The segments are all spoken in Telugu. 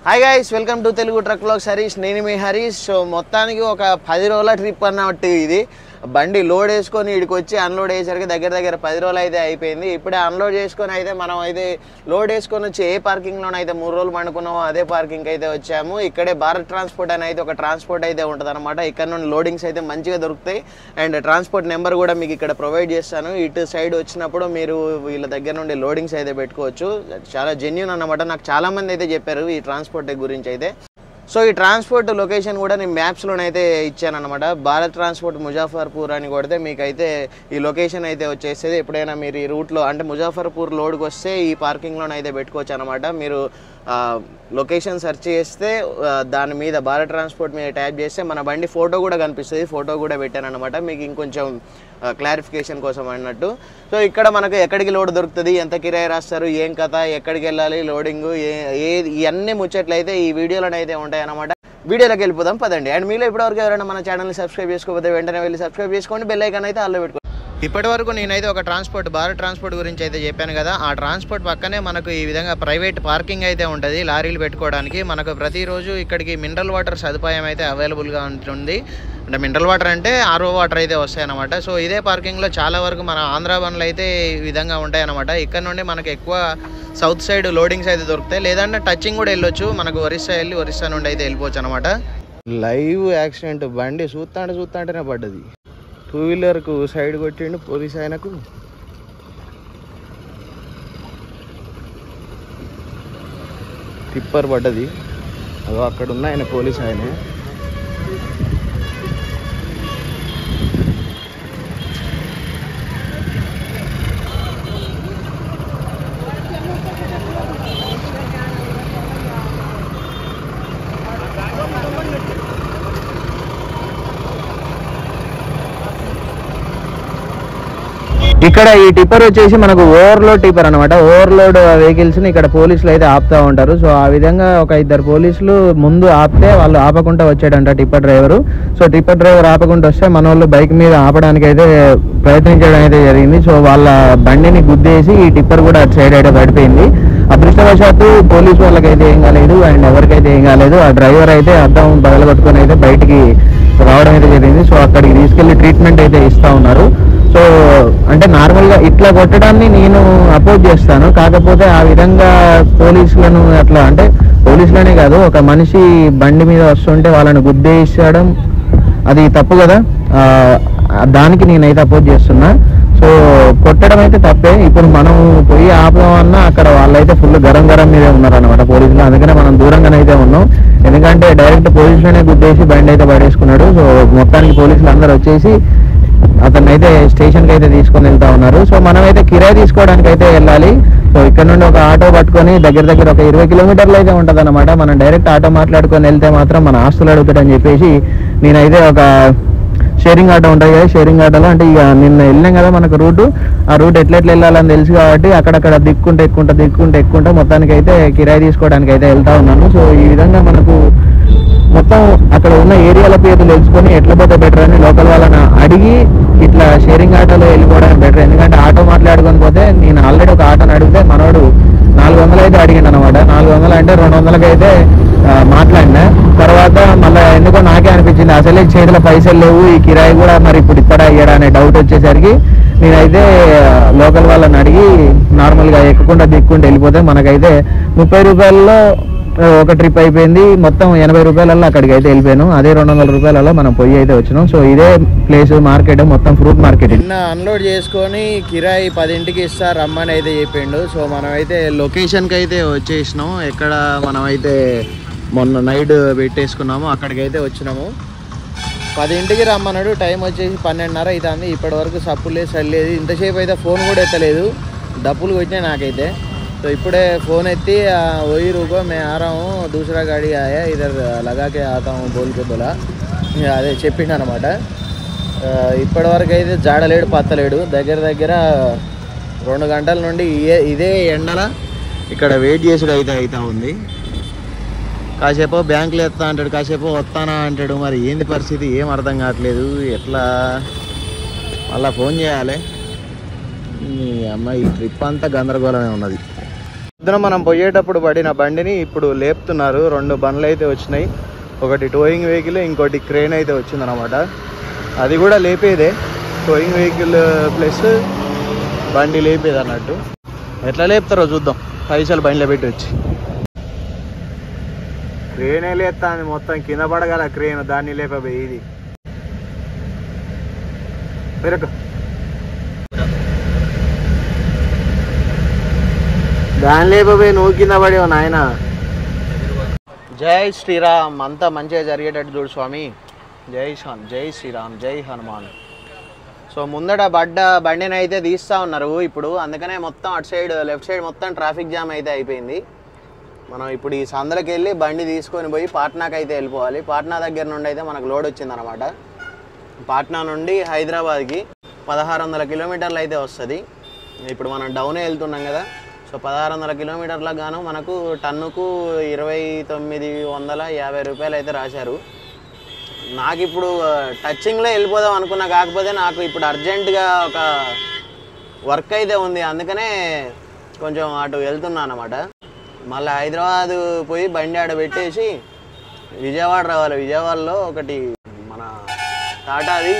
hi guys welcome to Telugu truck blogs Harish నేను మీ హరీష్ సో మొత్తానికి ఒక పది రోజుల ట్రిప్ అన్నట్టు ఇది బండి లోడ్ వేసుకొని ఇక్కడికి వచ్చి అన్లోడ్ అయ్యేసరికి దగ్గర దగ్గర పది రోజులు అయితే అయిపోయింది ఇప్పుడే అన్లోడ్ చేసుకొని అయితే మనం అయితే లోడ్ వేసుకొని వచ్చి ఏ పార్కింగ్లోనైతే అయితే మూడు రోజులు పండుకున్నామో అదే పార్కింగ్ అయితే వచ్చాము ఇక్కడే భారత్ ట్రాన్స్పోర్ట్ అని అయితే ఒక ట్రాన్స్పోర్ట్ అయితే ఉంటుంది అనమాట ఇక్కడ నుండి లోడింగ్స్ అయితే మంచిగా దొరుకుతాయి అండ్ ట్రాన్స్పోర్ట్ నెంబర్ కూడా మీకు ఇక్కడ ప్రొవైడ్ చేస్తాను ఇటు సైడ్ వచ్చినప్పుడు మీరు వీళ్ళ దగ్గర నుండి లోడింగ్స్ అయితే పెట్టుకోవచ్చు చాలా జెన్యున్ అన్నమాట నాకు చాలా మంది అయితే చెప్పారు ఈ ట్రాన్స్పోర్ట్ గురించి అయితే సో ఈ ట్రాన్స్పోర్ట్ లొకేషన్ కూడా నేను మ్యాప్స్లోనైతే ఇచ్చాను అనమాట భారత్ ట్రాన్స్పోర్ట్ ముజాఫర్పూర్ అని కొడితే మీకు అయితే ఈ లొకేషన్ అయితే వచ్చేసేది ఎప్పుడైనా మీరు ఈ రూట్లో అంటే ముజాఫర్పూర్ లోడ్కి వస్తే ఈ పార్కింగ్లోనైతే పెట్టుకోవచ్చు అనమాట మీరు లొకేషన్ సెర్చ్ చేస్తే ఆ, దాని మీద భారత్ ట్రాన్స్పోర్ట్ మీద ట్యాప్ చేస్తే మన బండి ఫోటో కూడా కనిపిస్తుంది ఫోటో కూడా పెట్టాను అనమాట మీకు ఇంకొంచెం క్లారిఫికేషన్ కోసం అన్నట్టు సో ఇక్కడ మనకు ఎక్కడికి లోడ్ దొరుకుతుంది ఎంత కిరాయి రాస్తారు ఏం కథ ఎక్కడికి వెళ్ళాలి లోడింగ్ ఏ ఏ ఇవన్నీ ముచ్చట్లయితే ఈ వీడియోలోనైతే ఉంటాయి అన్నమాట వీడియోలోకి వెళ్ళిపోదాం పదండి అండ్ మీలో ఇప్పటివరకు ఎవరైనా మన ఛానల్ని సబ్స్క్రైబ్ చేసుకోకపోతే వెంటనే వెళ్ళి సబ్స్క్రైబ్ చేసుకోండి బెల్ ఐకాన్ అయితే అల్లో పెట్టుకోండి ఇప్పటి వరకు నేనైతే ఒక ట్రాన్స్పోర్ట్ భారత్ ట్రాన్స్పోర్ట్ గురించి అయితే చెప్పాను కదా ఆ ట్రాన్స్పోర్ట్ పక్కనే మనకు ఈ విధంగా ప్రైవేట్ పార్కింగ్ అయితే ఉంటుంది లారీలు పెట్టుకోవడానికి మనకు ప్రతిరోజు ఇక్కడికి మినరల్ వాటర్ సదుపాయం అయితే అవైలబుల్గా ఉంటుంది అంటే మినరల్ వాటర్ అంటే ఆర్ఓ వాటర్ అయితే వస్తాయి అనమాట సో ఇదే పార్కింగ్లో చాలా వరకు మన ఆంధ్ర బండ్లు అయితే ఈ విధంగా ఉంటాయి అనమాట ఇక్కడ నుండి మనకు ఎక్కువ సౌత్ సైడ్ లోడింగ్స్ అయితే దొరుకుతాయి లేదంటే టచింగ్ కూడా వెళ్ళొచ్చు మనకు ఒరిస్సా వెళ్ళి ఒరిస్సా నుండి అయితే వెళ్ళిపోవచ్చు అనమాట లైవ్ యాక్సిడెంట్ బండి చూస్తాంటే చూస్తాంటేనే పడ్డది టూ వీలర్కు సైడ్ కొట్టిండు పోలీస్ ఆయనకు టిప్పర్ పడ్డది అదో అక్కడ ఉన్న ఆయన పోలీస్ ఆయన ఇక్కడ ఈ టిప్పర్ వచ్చేసి మనకు ఓవర్లోడ్ టిప్పర్ అనమాట ఓవర్లోడ్ వెహికల్స్ ని ఇక్కడ పోలీసులు అయితే ఆపుతా ఉంటారు సో ఆ విధంగా ఒక ఇద్దరు పోలీసులు ముందు ఆపితే వాళ్ళు ఆపకుండా వచ్చాడంట tipper driver so tipper driver ఆపకుండా వస్తే మన వాళ్ళు బైక్ మీద ఆపడానికి అయితే ప్రయత్నించడం అయితే జరిగింది సో వాళ్ళ బండిని గుద్దేసి ఈ టిప్పర్ కూడా అటు సైడ్ అయితే పడిపోయింది అదృష్టవశాత్తు పోలీసు వాళ్ళకైతే ఏం కాలేదు అండ్ ఎవరికైతే ఏం కాలేదు ఆ డ్రైవర్ అయితే అద్దం పగలగొట్టుకొని అయితే బయటికి రావడం అయితే జరిగింది సో అక్కడికి తీసుకెళ్లి ట్రీట్మెంట్ అయితే ఇస్తా ఉన్నారు సో అంటే నార్మల్ గా ఇట్లా కొట్టడాన్ని నేను అపోజ్ చేస్తాను కాకపోతే ఆ విధంగా పోలీసులను అట్లా అంటే పోలీసులనే కాదు ఒక మనిషి బండి మీద వస్తుంటే వాళ్ళని గుద్దేసడం అది తప్పు కదా ఆ, దానికి నేనైతే అపోజ్ చేస్తున్నా సో కొట్టడం అయితే తప్పే ఇప్పుడు మనం పోయి ఆపదామన్నా అక్కడ వాళ్ళైతే ఫుల్ గరం గరం మీదే ఉన్నారు అనమాట పోలీసులు అందుకనే మనం దూరంగానే అయితే ఉన్నాం ఎందుకంటే డైరెక్ట్ పోలీసులనే గుద్దేసి బండి అయితే పడేసుకున్నాడు సో మొత్తానికి పోలీసులు అందరూ వచ్చేసి అతన్ని అయితే స్టేషన్కి అయితే తీసుకొని వెళ్తా ఉన్నారు సో మనమైతే కిరాయి తీసుకోవడానికి అయితే వెళ్ళాలి సో ఇక్కడ నుండి ఒక ఆటో పట్టుకొని దగ్గర దగ్గర ఒక ఇరవై కిలోమీటర్లు అయితే ఉంటుంది అనమాట మనం డైరెక్ట్ ఆటో మాట్లాడుకొని వెళ్తే మాత్రం మన ఆస్తులు అడుగుతాడని చెప్పేసి నేనైతే ఒక షేరింగ్ ఆటో ఉంటుంది కదా షేరింగ్ ఆటోలో అంటే ఇక నిన్న వెళ్ళాం కదా మనకు రూట్ ఆ రూట్ ఎట్లా ఎట్లా వెళ్ళాలని తెలుసు కాబట్టి అక్కడక్కడ దిక్కుంటే ఎక్కుంటా దిక్కుంటే ఎక్కుంటా మొత్తానికి అయితే కిరాయి తీసుకోవడానికి అయితే వెళ్తా ఉన్నాను సో ఈ విధంగా మనకు మొత్తం అక్కడ ఉన్న ఏరియాల పేర్లు తెలుసుకొని ఎట్లా పోతే బెటర్ అని లోకల్ వాళ్ళని అడిగి ఇట్లా షేరింగ్ ఆటోలో వెళ్ళిపోవడం బెటర్ ఎందుకంటే ఆటో మాట్లాడుకొని పోతే నేను ఆల్రెడీ ఒక ఆటోని అడిగితే మనోడు నాలుగు వందలు అయితే అడిగిండు అనమాట నాలుగు వందలు అంటే రెండు వందలకి అయితే ఆ, మాట్లాడినా తర్వాత మళ్ళీ ఎందుకో నాకే అనిపించింది అసలే చేతిలో పైసలు లేవు ఈ కిరాయి కూడా మరి ఇప్పుడు ఇత్తడా అయ్యాడా అనే డౌట్ వచ్చేసరికి నేనైతే లోకల్ వాళ్ళని అడిగి నార్మల్గా ఎక్కుకుండా దిక్కుంటూ వెళ్ళిపోతే మనకైతే ముప్పై రూపాయల్లో ఆ, ఒక ట్రిప్ అయిపోయింది మొత్తం ఎనభై రూపాయలలో అక్కడికి అయితే వెళ్ళిపోయాను అదే రెండు వందల రూపాయలలో మనం పొయ్యి అయితే వచ్చినాం సో ఇదే ప్లేస్ మార్కెట్ మొత్తం ఫ్రూట్ మార్కెట్ నిన్న అన్లోడ్ చేసుకొని కిరాయి పదింటికి ఇస్తా రమ్మని అయితే చెప్పిండు సో మనం అయితే లొకేషన్కి అయితే వచ్చేసినాం ఎక్కడ మనం అయితే మొన్న నైట్ పెట్టేసుకున్నాము అక్కడికి అయితే వచ్చినాము పదింటికి రమ్మన్నాడు టైం వచ్చేసి పన్నెండున్నర అవుతుంది ఇప్పటి వరకు సప్పులు లేదు సరిలేదు ఇంతసేపు అయితే ఫోన్ కూడా ఎత్తలేదు డబ్బులు వచ్చినాయి నాకైతే तो इपड़े फोन एत्ती आ, वही रुको मैं आ रहा हूँ दूसरा गाड़ी आया इधर लगा के आता हूँ बोल के बोला ఇక అదే చెప్పిండు అనమాట ఇప్పటి వరకు అయితే జాడలేడు పత్తలేడు దగ్గర దగ్గర రెండు గంటల నుండి ఇదే ఇదే ఎండల ఇక్కడ వెయిట్ చేసుడు అయితే అవుతా ఉంది కాసేపు బ్యాంకులు ఎత్తా అంటాడు కాసేపు వస్తానా అంటాడు మరి ఏంది పరిస్థితి ఏం అర్థం కావట్లేదు ఎట్లా మళ్ళా ఫోన్ చేయాలి ఈ అమ్మాయి ఈ ట్రిప్ అంతా గందరగోళమే ఉన్నది పొద్దున మనం పోయేటప్పుడు పడిన బండిని ఇప్పుడు లేపుతున్నారు రెండు బండ్లు అయితే వచ్చినాయి ఒకటి టోయింగ్ వెహికల్ ఇంకోటి క్రేన్ అయితే వచ్చిందనమాట అది కూడా లేపేదే టోయింగ్ వెహికల్ ప్లస్ బండి లేపేది అన్నట్టు ఎట్లా లేపుతారో చూద్దాం పైసలు బండిలో పెట్టి వచ్చి క్రేనే లేస్తాంది మొత్తం కింద పడగల క్రేన్ దాన్ని లేపబోయి ఇది పెరక దాని లేపబోయి నువ్వు కింద పడేవు నాయన జై శ్రీరామ్ అంతా మంచిగా జరిగేటట్టు చూడు స్వామి జై శ్యామ్ జై శ్రీరామ్ జై హనుమాన్ సో ముందట బడ్డ బండిని అయితే తీస్తా ఉన్నారు ఇప్పుడు అందుకనే మొత్తం అటు సైడ్ లెఫ్ట్ సైడ్ మొత్తం ట్రాఫిక్ జామ్ అయితే అయిపోయింది మనం ఇప్పుడు ఈ సందలకి వెళ్ళి బండి తీసుకొని పోయి పాట్నాకి అయితే వెళ్ళిపోవాలి పాట్నా దగ్గర నుండి అయితే మనకు లోడ్ వచ్చిందనమాట పాట్నా నుండి హైదరాబాద్కి పదహారు వందల కిలోమీటర్లు అయితే వస్తుంది ఇప్పుడు మనం డౌనే వెళ్తున్నాం కదా సో పదహారు వందల కిలోమీటర్లకు గాను మనకు టన్నుకు ఇరవై తొమ్మిది వందల యాభై రూపాయలు అయితే రాశారు నాకు ఇప్పుడు టచింగ్లో వెళ్ళిపోదాం అనుకున్నా కాకపోతే నాకు ఇప్పుడు అర్జెంటుగా ఒక వర్క్ అయితే ఉంది అందుకనే కొంచెం అటు వెళ్తున్నా అనమాట మళ్ళీ హైదరాబాద్ పోయి బండి ఆడ పెట్టేసి విజయవాడ రావాలి విజయవాడలో ఒకటి మన టాటాది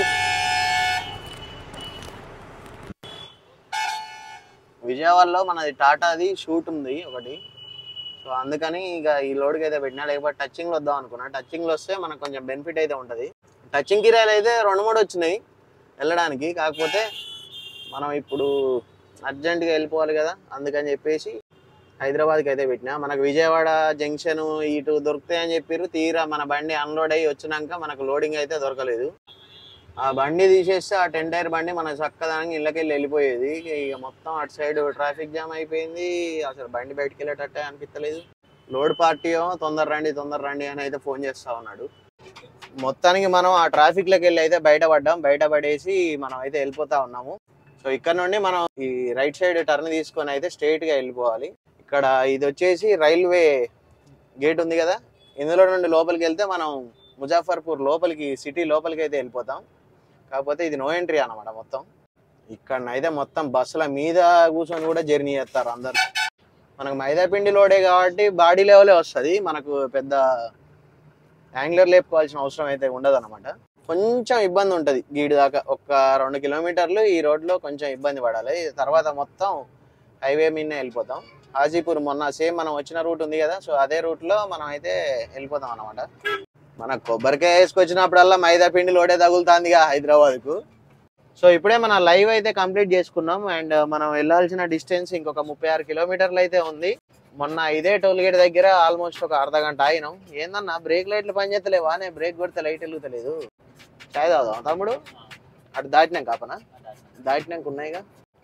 విజయవాడలో మనది టాటాది షూట్ ఉంది ఒకటి సో అందుకని ఇక ఈ లోడ్కి అయితే పెట్టినా లేకపోతే టచింగ్లో వద్దాం అనుకున్నా టచింగ్లో వస్తే మనకు కొంచెం బెనిఫిట్ అయితే ఉంటుంది టచింగ్ కిరాయిలు అయితే రెండు మూడు వచ్చినాయి వెళ్ళడానికి కాకపోతే మనం ఇప్పుడు అర్జెంటుగా వెళ్ళిపోవాలి కదా అందుకని చెప్పేసి హైదరాబాద్కి అయితే పెట్టినా మనకు విజయవాడ జంక్షన్ ఇటు దొరుకుతాయని చెప్పారు తీరా మన బండి అన్లోడ్ అయ్యి వచ్చినాక మనకు లోడింగ్ అయితే దొరకలేదు ఆ బండి తీసేస్తే ఆ టెన్ టైర్ బండి మన చక్కదానికి ఇళ్ళకెళ్ళి వెళ్ళిపోయేది ఇక మొత్తం అటు సైడ్ ట్రాఫిక్ జామ్ అయిపోయింది అసలు బండి బయటికి వెళ్ళేటట్టే అనిపించలేదు లోడ్ పార్టీ ఏమో తొందర రండి తొందర రండి అని అయితే ఫోన్ చేస్తా ఉన్నాడు మొత్తానికి మనం ఆ ట్రాఫిక్ లోకి వెళ్ళి అయితే బయటపడ్డాం బయటపడేసి మనం అయితే వెళ్ళిపోతా ఉన్నాము సో ఇక్కడ నుండి మనం ఈ రైట్ సైడ్ టర్న్ తీసుకొని అయితే స్ట్రైట్ గా వెళ్ళిపోవాలి ఇక్కడ ఇది వచ్చేసి రైల్వే గేట్ ఉంది కదా ఇందులో నుండి లోపలికి వెళ్తే మనం ముజాఫర్పూర్ లోపలికి సిటీ లోపలికి అయితే వెళ్ళిపోతాం కాకపోతే ఇది నో ఎంట్రీ అన్నమాట మొత్తం ఇక్కడనైతే మొత్తం బస్సుల మీద కూర్చొని కూడా జర్నీ చేస్తారు అందరు మనకు మైదాపిండి లోడే కాబట్టి బాడీ లెవెలే వస్తుంది మనకు పెద్ద యాంగ్లర్ లేపుకోవాల్సిన అవసరం అయితే ఉండదు అనమాట కొంచెం ఇబ్బంది ఉంటుంది గీడి దాకా ఒక రెండు కిలోమీటర్లు ఈ రోడ్లో కొంచెం ఇబ్బంది పడాలి తర్వాత మొత్తం హైవే మీదనే వెళ్ళిపోతాం హాజీపూర్ మొన్న సేమ్ మనం వచ్చిన రూట్ ఉంది కదా సో అదే రూట్లో మనం అయితే వెళ్ళిపోతాం అనమాట మన కొబ్బరికాయ వేసుకొచ్చినప్పుడల్లా మైదా పిండి లోడే తగులుతుందిగా హైదరాబాద్కు సో ఇప్పుడే మన లైవ్ అయితే కంప్లీట్ చేసుకున్నాం అండ్ మనం వెళ్ళాల్సిన డిస్టెన్స్ ఇంకొక ముప్పై ఆరు కిలోమీటర్లు అయితే ఉంది మొన్న ఇదే టోల్ గేట్ దగ్గర ఆల్మోస్ట్ ఒక అర్ధ గంట ఆగినాం ఏందన్నా బ్రేక్ లైట్లు పనిచేస్తలేవా నేను బ్రేక్ కొడితే లైట్ వెలుగుతలేదు చాయ్ తాగుదాం తమ్ముడు అటు దాటినాం కాపనా దాటినాక ఉన్నాయిగా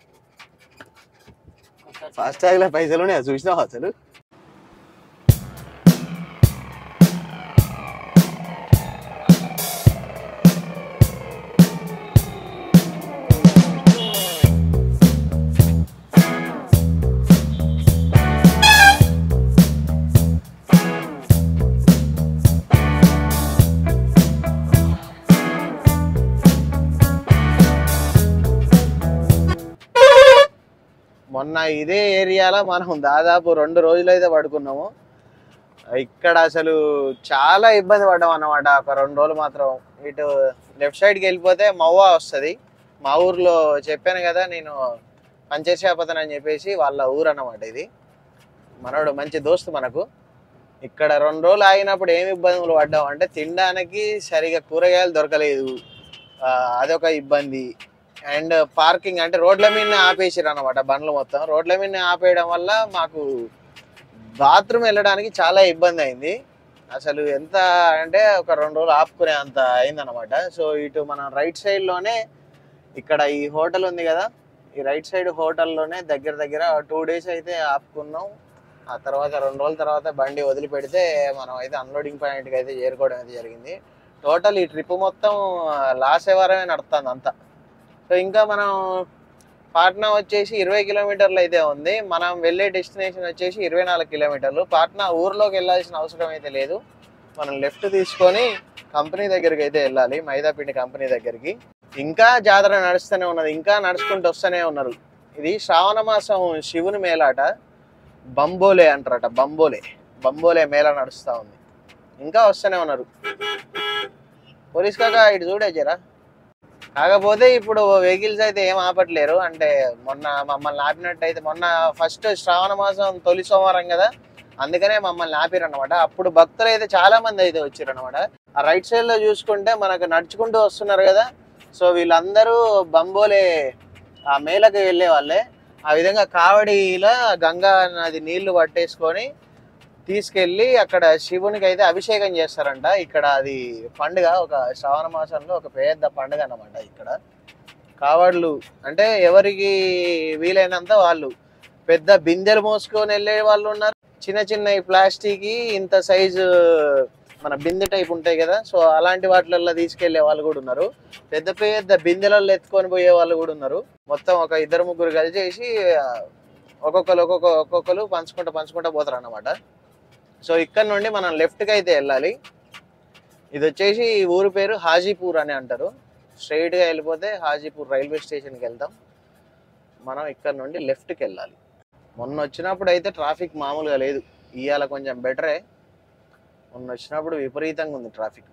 ఫాస్ట్ ట్యాగ్ లో పైసలు ఉన్నాయి చూసినావా అసలు మొన్న ఇదే ఏరియాలో మనం దాదాపు రెండు రోజులు అయితే పడుకున్నాము ఇక్కడ అసలు చాలా ఇబ్బంది పడ్డాం అన్నమాట ఒక రెండు రోజులు మాత్రం ఇటు లెఫ్ట్ సైడ్కి వెళ్ళిపోతే మవ్వా వస్తుంది మా ఊర్లో చెప్పాను కదా నేను పంచశాపతన్ అని చెప్పేసి వాళ్ళ ఊరు అన్నమాట ఇది మనోడు మంచి దోస్తు మనకు ఇక్కడ రెండు రోజులు ఆగినప్పుడు ఏమి ఇబ్బందులు పడ్డాం అంటే తినడానికి సరిగా కూరగాయలు దొరకలేదు ఆ, అదొక ఇబ్బంది అండ్ పార్కింగ్ అంటే రోడ్ల మీద ఆపేసారు అనమాట బండ్లు మొత్తం రోడ్ల మీద ఆపేయడం వల్ల మాకు బాత్రూమ్ వెళ్ళడానికి చాలా ఇబ్బంది అయింది అసలు ఎంత అంటే ఒక రెండు రోజులు ఆపుకునే అంత అయిందనమాట సో ఇటు మనం రైట్ సైడ్లోనే ఇక్కడ ఈ హోటల్ ఉంది కదా ఈ రైట్ సైడ్ హోటల్లోనే దగ్గర దగ్గర టూ డేస్ అయితే ఆపుకున్నాం ఆ తర్వాత రెండు రోజుల తర్వాత బండి వదిలిపెడితే మనం అయితే అన్లోడింగ్ పాయింట్కి అయితే చేరుకోవడం అయితే జరిగింది టోటల్ ఈ ట్రిప్ మొత్తం లాస్ వారమే నడుస్తుంది అంతా సో ఇంకా మనం పాట్నా వచ్చేసి ఇరవై కిలోమీటర్లు అయితే ఉంది మనం వెళ్ళే డెస్టినేషన్ వచ్చేసి ఇరవై నాలుగు కిలోమీటర్లు పాట్నా ఊర్లోకి వెళ్ళాల్సిన అవసరం అయితే లేదు మనం లెఫ్ట్ తీసుకొని కంపెనీ దగ్గరికి అయితే వెళ్ళాలి మైదాపిండి కంపెనీ దగ్గరికి ఇంకా జాతర నడుస్తూనే ఉన్నది ఇంకా నడుచుకుంటూ వస్తూనే ఉన్నారు ఇది శ్రావణ మాసం శివుని మేలాట బంబోలే అంటారట బంబోలే బంబోలే మేళ నడుస్తూ ఉంది ఇంకా వస్తూనే ఉన్నారు పోలీస్ కాక ఇటు చూడే జరా కాకపోతే ఇప్పుడు వెహికల్స్ అయితే ఏం ఆపట్లేరు అంటే మొన్న మమ్మల్ని ఆపినట్టయితే మొన్న ఫస్ట్ శ్రావణ మాసం తొలి సోమవారం కదా అందుకనే మమ్మల్ని ఆపిరు అనమాట అప్పుడు భక్తులు అయితే చాలా మంది అయితే వచ్చారు అనమాట ఆ రైట్ సైడ్ లో చూసుకుంటే మనకు నడుచుకుంటూ వస్తున్నారు కదా సో వీళ్ళందరూ బంబోలే ఆ మేళకు వెళ్ళే వాళ్ళే ఆ విధంగా కావడిలో గంగా నది నీళ్లు పట్టేసుకొని తీసుకెళ్ళి అక్కడ శివునికి అయితే అభిషేకం చేస్తారంట ఇక్కడ అది పండుగ ఒక శ్రావణ మాసంలో ఒక పెద్ద పండుగ అన్నమాట ఇక్కడ కావడ్లు అంటే ఎవరికి వీలైనంత వాళ్ళు పెద్ద బిందెలు మోసుకొని వెళ్ళే వాళ్ళు ఉన్నారు చిన్న చిన్న ఈ ప్లాస్టిక్ ఇంత సైజు మన బిందె టైప్ ఉంటాయి కదా సో అలాంటి వాటిలలో తీసుకెళ్లే వాళ్ళు కూడా ఉన్నారు పెద్ద పెద్ద బిందెలలో ఎత్తుకొని పోయే వాళ్ళు కూడా ఉన్నారు మొత్తం ఒక ఇద్దరు ముగ్గురు కలిసేసి ఆ, ఒక్కొక్కరు ఒక్కొక్క ఒక్కొక్కరు పంచుకుంటా పంచుకుంటా పోతారు అన్నమాట సో ఇక్కడ నుండి మనం లెఫ్ట్కి అయితే వెళ్ళాలి ఇది వచ్చేసి ఈ ఊరు పేరు హాజీపూర్ అని అంటారు స్ట్రైట్గా వెళ్ళిపోతే హాజీపూర్ రైల్వే స్టేషన్కి వెళ్తాం మనం ఇక్కడ నుండి లెఫ్ట్కి వెళ్ళాలి మొన్న వచ్చినప్పుడు అయితే ట్రాఫిక్ మామూలుగా లేదు ఇవాళ కొంచెం బెటరే మొన్న వచ్చినప్పుడు విపరీతంగా ఉంది ట్రాఫిక్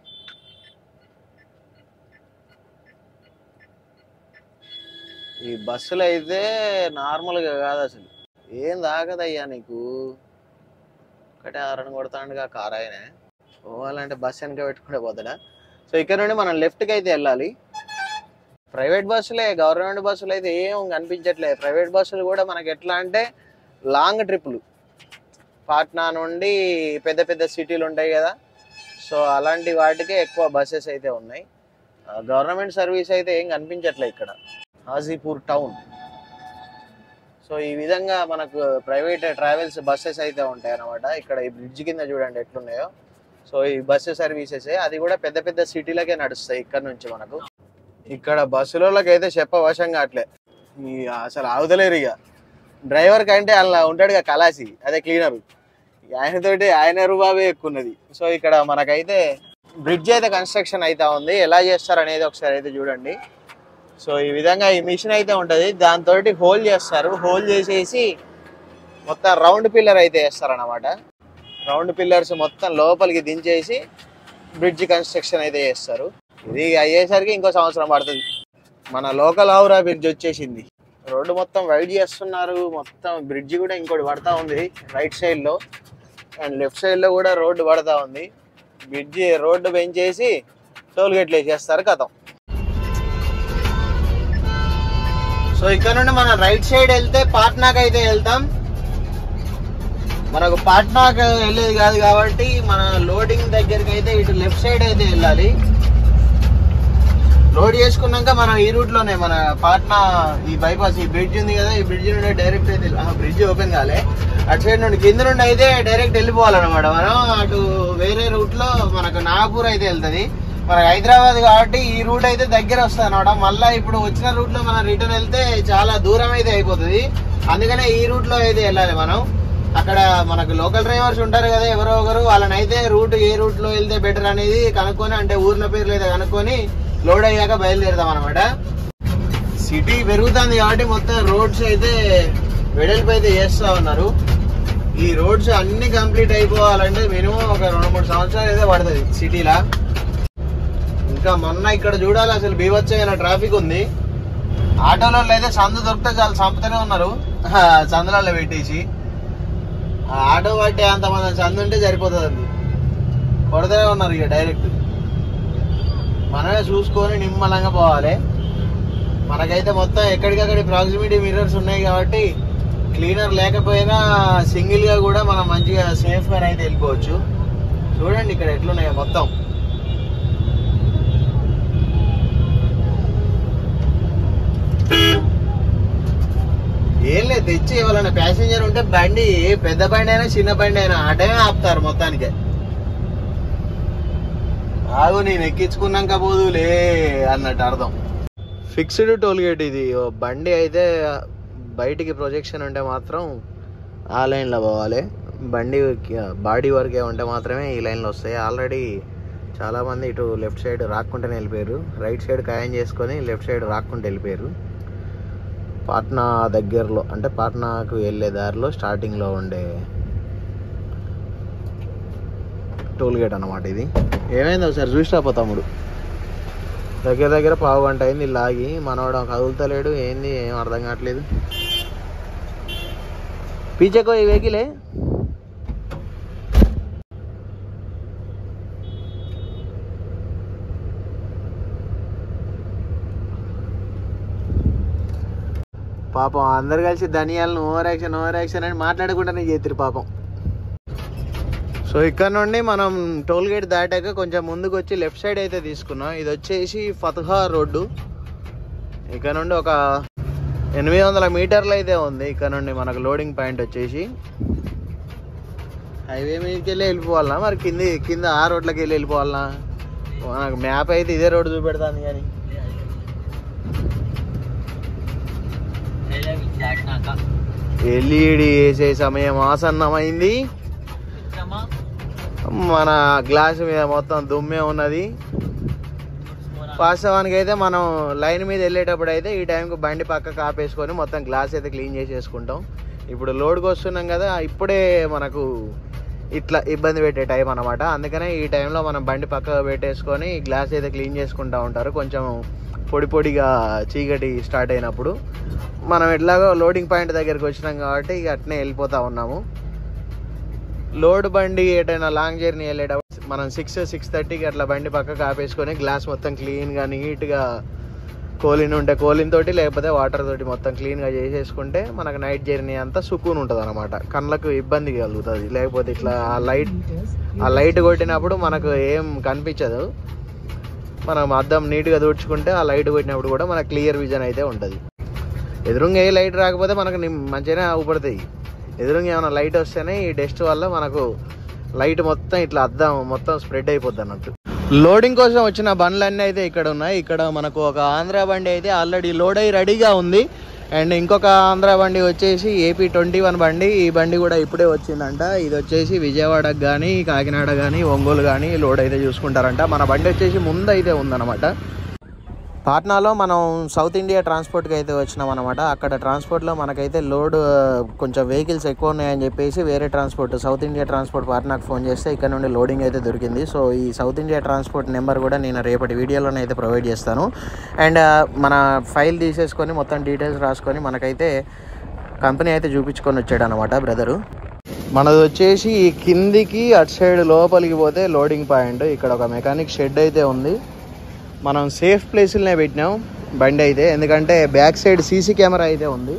ఈ బస్సులు అయితే నార్మల్గా కాదు అసలు ఏం తాగదయ్యా నీకు ఒకటే ఆరని కొడతాడుగా కార్ ఆయనే పోవాలంటే బస్ వెనక పెట్టుకుంటే పోతాడా సో ఇక్కడ నుండి మనం లెఫ్ట్కి అయితే వెళ్ళాలి ప్రైవేట్ బస్సులే గవర్నమెంట్ బస్సులు అయితే ఏం కనిపించట్లేదు ప్రైవేట్ బస్సులు కూడా మనకి ఎట్లా అంటే లాంగ్ ట్రిప్పులు పాట్నా నుండి పెద్ద పెద్ద సిటీలు ఉంటాయి కదా సో అలాంటి వాటికే ఎక్కువ బస్సెస్ అయితే ఉన్నాయి గవర్నమెంట్ సర్వీస్ అయితే ఏం కనిపించట్లే ఇక్కడ హాజీపూర్ టౌన్ సో ఈ విధంగా మనకు ప్రైవేట్ ట్రావెల్స్ బస్సెస్ అయితే ఉంటాయి అన్నమాట ఇక్కడ ఈ బ్రిడ్జ్ కింద చూడండి ఎట్లున్నాయో సో ఈ బస్సు సర్వీసెస్ అది కూడా పెద్ద పెద్ద సిటీలకే నడుస్తాయి ఇక్కడ నుంచి మనకు ఇక్కడ బస్సులకి అయితే చెప్పవశం కావట్లే ఈ అసలు ఆగుతలేరు ఇక డ్రైవర్ కంటే అలా ఉంటాడుగా కలాసి అదే క్లీనర్ ఆయనతోటి ఆయన రూబాబే ఎక్కున్నది సో ఇక్కడ మనకైతే బ్రిడ్జ్ అయితే కన్స్ట్రక్షన్ అయితే ఉంది ఎలా చేస్తారు అనేది ఒకసారి అయితే చూడండి సో ఈ విధంగా ఈ మిషన్ అయితే ఉంటుంది దాంతో హోల్ చేస్తారు హోల్ చేసేసి మొత్తం రౌండ్ పిల్లర్ అయితే వేస్తారు అనమాట రౌండ్ పిల్లర్స్ మొత్తం లోపలికి దించేసి బ్రిడ్జ్ కన్స్ట్రక్షన్ అయితే చేస్తారు ఇది అయ్యేసరికి ఇంకో సంవత్సరం పడుతుంది మన లోకల్ ఆవురా బ్రిడ్జ్ వచ్చేసింది రోడ్డు మొత్తం వైడ్ చేస్తున్నారు మొత్తం బ్రిడ్జ్ కూడా ఇంకోటి పడతా ఉంది రైట్ సైడ్ లో అండ్ లెఫ్ట్ సైడ్ లో కూడా రోడ్డు పడతా ఉంది బ్రిడ్జ్ రోడ్డు పెంచేసి టోల్ గేట్లు వేసేస్తారు కథం సో ఇక్కడ నుండి మనం రైట్ సైడ్ వెళ్తే పాట్నాకి అయితే వెళ్తాం మనకు పాట్నాకి వెళ్ళేది కాదు కాబట్టి మన లోడింగ్ దగ్గరికి అయితే ఇటు లెఫ్ట్ సైడ్ అయితే వెళ్ళాలి లోడ్ చేసుకున్నాక మనం ఈ రూట్ లోనే మన పాట్నా ఈ బైపాస్ ఈ బ్రిడ్జ్ ఉంది కదా ఈ బ్రిడ్జ్ నుండి డైరెక్ట్ అయితే బ్రిడ్జ్ ఓపెన్ కాలే అటు సైడ్ నుండి కింద నుండి అయితే డైరెక్ట్ వెళ్ళిపోవాలన్నమాట మనం అటు వేరే రూట్ లో మనకు నాగపూర్ అయితే వెళ్తది మనకు హైదరాబాద్ కాబట్టి ఈ రూట్ అయితే దగ్గర వస్తుంది అనమాట మళ్ళీ ఇప్పుడు వచ్చిన రూట్ లో మనం రిటర్న్ వెళ్తే చాలా దూరం అయితే అయిపోతుంది అందుకనే ఈ రూట్ లో అయితే వెళ్ళాలి మనం అక్కడ మనకు లోకల్ డ్రైవర్స్ ఉంటారు కదా ఎవరో ఒకరు వాళ్ళని అయితే రూట్ ఏ రూట్ లో వెళ్తే బెటర్ అనేది కనుక్కొని అంటే ఊర్ల పేర్లు అయితే కనుక్కొని లోడ్ అయ్యాక బయలుదేరుతాం అనమాట సిటీ పెరుగుతుంది కాబట్టి మొత్తం రోడ్స్ అయితే వెడల్పు అయితే చేస్తా ఉన్నారు ఈ రోడ్స్ అన్ని కంప్లీట్ అయిపోవాలంటే మినిమం ఒక రెండు మూడు సంవత్సరాలు అయితే పడుతుంది సిటీలా ఇంకా మొన్న ఇక్కడ చూడాలి అసలు బీభత్సమైన ట్రాఫిక్ ఉంది ఆటోలలో అయితే సందు దొరికితే చాలా చంపుతూనే ఉన్నారు ఆ, సందులలో పెట్టేసి ఆ ఆటో పట్టే అంత మంది సందు ఉంటే సరిపోతుంది అది కొడతనే ఉన్నారు ఇక డైరెక్ట్ మనమే చూసుకొని నిమ్మలంగా పోవాలి మనకైతే మొత్తం ఎక్కడికక్కడి ప్రాక్సిమిటీ మిర్రర్స్ ఉన్నాయి కాబట్టి క్లీనర్ లేకపోయినా సింగిల్ గా కూడా మనం మంచిగా సేఫ్ గా అయితే వెళ్ళిపోవచ్చు చూడండి ఇక్కడ ఎట్లున్నాయో మొత్తం ఏం లేదు తెచ్చి ఎవరైనా ప్యాసింజర్ ఉంటే బండి ఏ పెద్ద బండి అయినా చిన్న బండి అయినా అటమే ఆపుతారు మొత్తానికి ఆగు నేను ఎక్కించుకున్నాక పోదులే అన్నట్టు అర్థం ఫిక్స్డ్ టోల్ గేట్ ఇది ఓ బండి అయితే బయటికి ప్రొజెక్షన్ ఉంటే మాత్రం ఆ లైన్లో పోవాలి బండి బాడీ వరకే ఉంటే మాత్రమే ఈ లైన్లో వస్తాయి ఆల్రెడీ చాలామంది ఇటు లెఫ్ట్ సైడ్ రాక్కుంటూనే వెళ్ళిపోయారు రైట్ సైడ్ ఖాయం చేసుకొని లెఫ్ట్ సైడ్ రాక్కుంటూ వెళ్ళిపోయారు పాట్నా దగ్గరలో అంటే పాట్నాకు వెళ్ళే దారిలో స్టార్టింగ్లో ఉండే టోల్ గేట్ అన్నమాట ఇది ఏమైంది ఒకసారి చూసి రాపో తమ్ముడు దగ్గర దగ్గర పావు గంట అయింది లాగి మనవాడు కదులుతలేడు ఏంది ఏం అర్థం కావట్లేదు పీచెకో ఈ వెహికలే పాపం అందరు కలిసి ధనియాలను ఓవర్ యాక్షన్ ఓవర్ యాక్షన్ అని మాట్లాడకుండానే చేతిరి పాపం సో ఇక్కడ నుండి మనం టోల్ గేట్ దాటాక కొంచెం ముందుకు వచ్చి లెఫ్ట్ సైడ్ అయితే తీసుకున్నాం ఇది వచ్చేసి ఫతహా రోడ్డు ఇక్కడ నుండి ఒక ఎనిమిది వందల మీటర్లు అయితే ఉంది ఇక్కడ నుండి మనకు లోడింగ్ పాయింట్ వచ్చేసి హైవే మీదకి వెళ్ళి వెళ్ళిపోవాలనా మరి కింది కింద ఆ రోడ్లకి వెళ్ళి వెళ్ళిపోవాలనా మనకు మ్యాప్ అయితే ఇదే రోడ్డు చూపెడతాను కానీ ఎల్ఈడి వేసే సమయం ఆసన్నమైంది మన గ్లాస్ మీద మొత్తం దుమ్మే ఉన్నది వాస్తవానికి అయితే మనం లైన్ మీద వెళ్ళేటప్పుడు అయితే ఈ టైంకి బండి పక్కకు ఆపేసుకొని మొత్తం గ్లాస్ అయితే క్లీన్ చేసేసుకుంటాం ఇప్పుడు లోడ్కి వస్తున్నాం కదా ఇప్పుడే మనకు ఇట్లా ఇబ్బంది పెట్టే టైం అనమాట అందుకనే ఈ టైంలో మనం బండి పక్కకు పెట్టేసుకొని గ్లాస్ అయితే క్లీన్ చేసుకుంటూ ఉంటారు కొంచెం పొడి పొడిగా చీకటి స్టార్ట్ అయినప్పుడు మనం ఎట్లాగో లోడింగ్ పాయింట్ దగ్గరికి వచ్చినాం కాబట్టి ఇక అట్నే వెళ్ళిపోతా ఉన్నాము లోడ్ బండి ఎటైనా లాంగ్ జర్నీ వెళ్ళేటప్పుడు మనం సిక్స్ సిక్స్ థర్టీకి అట్లా బండి పక్కకు ఆపేసుకొని గ్లాస్ మొత్తం క్లీన్గా నీట్గా కోలిన్ ఉంటే కోలిన్ తోటి లేకపోతే వాటర్ తోటి మొత్తం క్లీన్గా చేసేసుకుంటే మనకు నైట్ జర్నీ అంతా సుకూన్ ఉంటుంది అనమాట కళ్ళకు ఇబ్బంది కలుగుతుంది లేకపోతే ఇట్లా ఆ లైట్ ఆ లైట్ కొట్టినప్పుడు మనకు ఏం కనిపించదు మనం అద్దం నీట్గా తుడుచుకుంటే ఆ లైట్ కొట్టినప్పుడు కూడా మనకు క్లియర్ విజన్ అయితే ఉంటుంది ఎదురుగా ఏ లైట్ రాకపోతే మనకు నిమ్- మంచిగానే అవుపడతాయి ఎదురుగా ఏమైనా లైట్ వస్తేనే ఈ డస్ట్ వల్ల మనకు లైట్ మొత్తం ఇట్లా అద్దం మొత్తం స్ప్రెడ్ అయిపోద్ది అన్నట్టు లోడింగ్ కోసం వచ్చిన బండ్లన్నీ అయితే ఇక్కడ ఉన్నాయి ఇక్కడ మనకు ఒక ఆంధ్ర బండి అయితే ఆల్రెడీ లోడ్ అయ్యి రెడీగా ఉంది అండ్ ఇంకొక ఆంధ్ర బండి వచ్చేసి ఏపీ ట్వంటీ వన్ బండి ఈ బండి కూడా ఇప్పుడే వచ్చిందంట ఇది వచ్చేసి విజయవాడకు కానీ కాకినాడ కానీ ఒంగోలు కానీ లోడ్ అయితే చూసుకుంటారంట మన బండి వచ్చేసి ముందు అయితే ఉందన్నమాట పాట్నాలో మనం సౌత్ ఇండియా ట్రాన్స్పోర్ట్కి అయితే వచ్చినాం అనమాట అక్కడ ట్రాన్స్పోర్ట్లో మనకైతే లోడ్ ఆ, కొంచెం వెహికల్స్ ఎక్కువ ఉన్నాయని చెప్పేసి వేరే ట్రాన్స్పోర్ట్ సౌత్ ఇండియా ట్రాన్స్పోర్ట్ పాట్నాకు ఫోన్ చేస్తే ఇక్కడ నుండి లోడింగ్ అయితే దొరికింది సో ఈ సౌత్ ఇండియా ట్రాన్స్పోర్ట్ నెంబర్ కూడా నేను రేపటి వీడియోలోనే అయితే ప్రొవైడ్ చేస్తాను అండ్ ఆ, మన ఫైల్ తీసేసుకొని మొత్తం డీటెయిల్స్ రాసుకొని మనకైతే కంపెనీ అయితే చూపించుకొని వచ్చాడు అనమాట బ్రదరు మనది వచ్చేసి ఈ కిందికి అటు సైడ్ లోపలికి పోతే లోడింగ్ పాయింట్ ఇక్కడ ఒక మెకానిక్ షెడ్ అయితే ఉంది మనం సేఫ్ ప్లేసులనే పెట్టినాం బండి అయితే ఎందుకంటే బ్యాక్ సైడ్ సీసీ కెమెరా అయితే ఉంది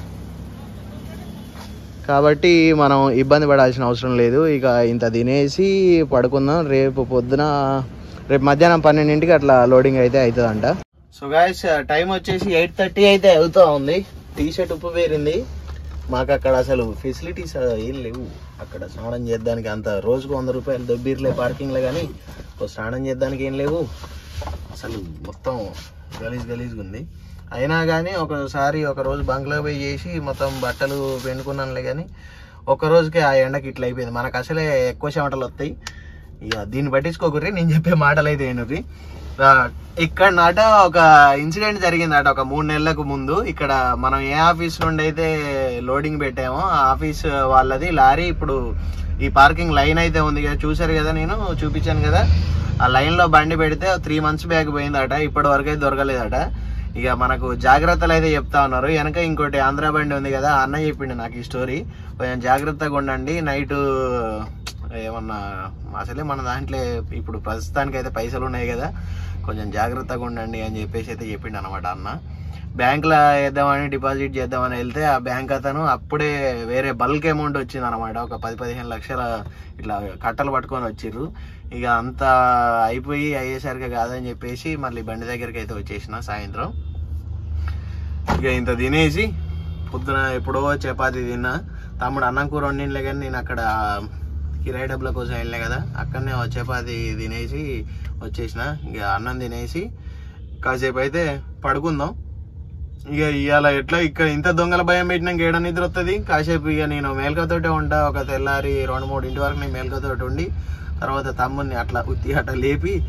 కాబట్టి మనం ఇబ్బంది పడాల్సిన అవసరం లేదు ఇక ఇంత తినేసి పడుకుందాం రేపు పొద్దున రేపు మధ్యాహ్నం పన్నెండింటికి అట్లా లోడింగ్ అయితే అవుతుందంట సో గాయస్ టైం వచ్చేసి ఎయిట్ థర్టీ అయితే అవుతా ఉంది టీ షర్ట్ ఉప్పు పేరింది మాకు అక్కడ అసలు ఫెసిలిటీస్ ఏం లేవు అక్కడ స్నానం చేద్దానికి అంత రోజుకు వంద రూపాయలు దొబ్బీర్లే పార్కింగ్లో కానీ ఓ స్నానం చేద్దానికి ఏం లేవు అసలు మొత్తం గలీజ్ గలీజ్గా ఉంది అయినా కానీ ఒకసారి ఒక రోజు బంగ్లా పోయి చేసి మొత్తం బట్టలు పెనుకున్నానులే కానీ ఒక రోజుకే ఆ ఎండకి ఇట్లా అయిపోయింది మనకు అసలే ఎక్కువ చెమటలు వస్తాయి ఇక దీన్ని పట్టించుకోకర్రి నేను చెప్పే మాటలు అయితే ఏనుర్రి ఆ, ఇక్కడ నాట ఒక ఇన్సిడెంట్ జరిగిందట ఒక మూడు నెలలకు ముందు ఇక్కడ మనం ఏ ఆఫీస్ నుండి అయితే లోడింగ్ పెట్టామో ఆ ఆఫీస్ వాళ్ళది లారీ ఇప్పుడు ఈ పార్కింగ్ లైన్ అయితే ఉంది కదా చూసారు కదా నేను చూపించాను కదా ఆ లైన్ లో బండి పెడితే త్రీ మంత్స్ బ్యాక్ పోయిందట ఇప్పటి వరకు అయితే దొరకలేదట ఇక మనకు జాగ్రత్తలు అయితే చెప్తా ఉన్నారు వెనక ఇంకోటి ఆంధ్ర బండి ఉంది కదా ఆ అన్న చెప్పిండు నాకు ఈ స్టోరీ కొంచెం జాగ్రత్తగా ఉండండి నైట్ ఏమన్నా అసలే మన దాంట్లో ఇప్పుడు ప్రస్తుతానికి అయితే పైసలు ఉన్నాయి కదా కొంచెం జాగ్రత్తగా ఉండండి అని చెప్పేసి అయితే చెప్పిండు అనమాట అన్న బ్యాంకులో వేద్దామని డిపాజిట్ చేద్దామని వెళ్తే ఆ బ్యాంక్ అతను అప్పుడే వేరే బల్క్ అమౌంట్ వచ్చింది అనమాట ఒక పది పదిహేను లక్షల ఇట్లా కట్టలు పట్టుకొని వచ్చిర్రు ఇక అంత అయిపోయి అయ్యేసరికి కాదని చెప్పేసి మళ్ళీ బండి దగ్గరికి అయితే వచ్చేసిన సాయంత్రం ఇక ఇంత తినేసి పొద్దున ఎప్పుడో చపాతి తిన్నా తమ్ముడు అన్నం కూర వండిలే కానీ నేను అక్కడ కిరాయి డబ్బుల కోసం వెళ్ళినా కదా అక్కడనే ఓ చపాతి తినేసి వచ్చేసిన ఇక అన్నం తినేసి కాసేపు అయితే పడుకుందాం ఇక ఇవాళ ఎట్లా ఇక్కడ ఇంత దొంగల భయం పెట్టినాక ఏడ నిద్ర వస్తుంది కాసేపు ఇక నేను మేల్కతోటే ఉంటా ఒక తెల్లారి రెండు మూడు ఇంటి వరకు నేను మేల్కతోటి ఉండి తర్వాత తమ్ముడిని అట్లా ఉత్తి అట్లా లేపి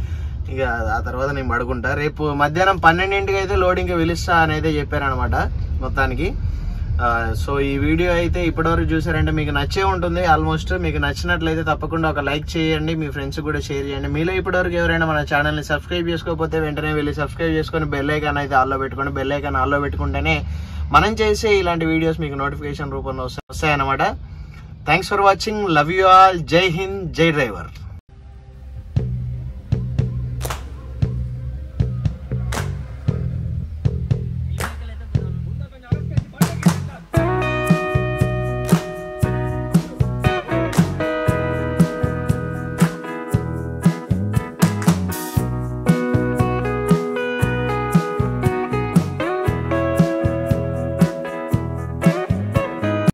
ఇక ఆ తర్వాత నేను పడుకుంటా రేపు మధ్యాహ్నం పన్నెండింటికి అయితే లోడింగ్కి పిలుస్తా అని అయితే చెప్పారనమాట మొత్తానికి ఆ, సో ఈ వీడియో అయితే ఇప్పటివరకు చూసారంటే మీకు నచ్చే ఉంటుంది ఆల్మోస్ట్ మీకు నచ్చినట్లయితే తప్పకుండా ఒక లైక్ చేయండి మీ ఫ్రెండ్స్ కూడా షేర్ చేయండి మీలో ఇప్పటివరకు ఎవరైనా మన ఛానల్ని సబ్స్క్రైబ్ చేసుకోకపోతే వెంటనే వెళ్ళి సబ్స్క్రైబ్ చేసుకొని బెల్ ఐకాన్ అయితే ఆల్లో పెట్టుకోండి బెల్ ఐకాన్ ఆల్లో పెట్టుకుంటేనే మనం చేసే ఇలాంటి వీడియోస్ మీకు నోటిఫికేషన్ రూపంలో వస్తాయి- వస్తాయన్నమాట thanks for watching love you all జై హింద్ జై డ్రైవర్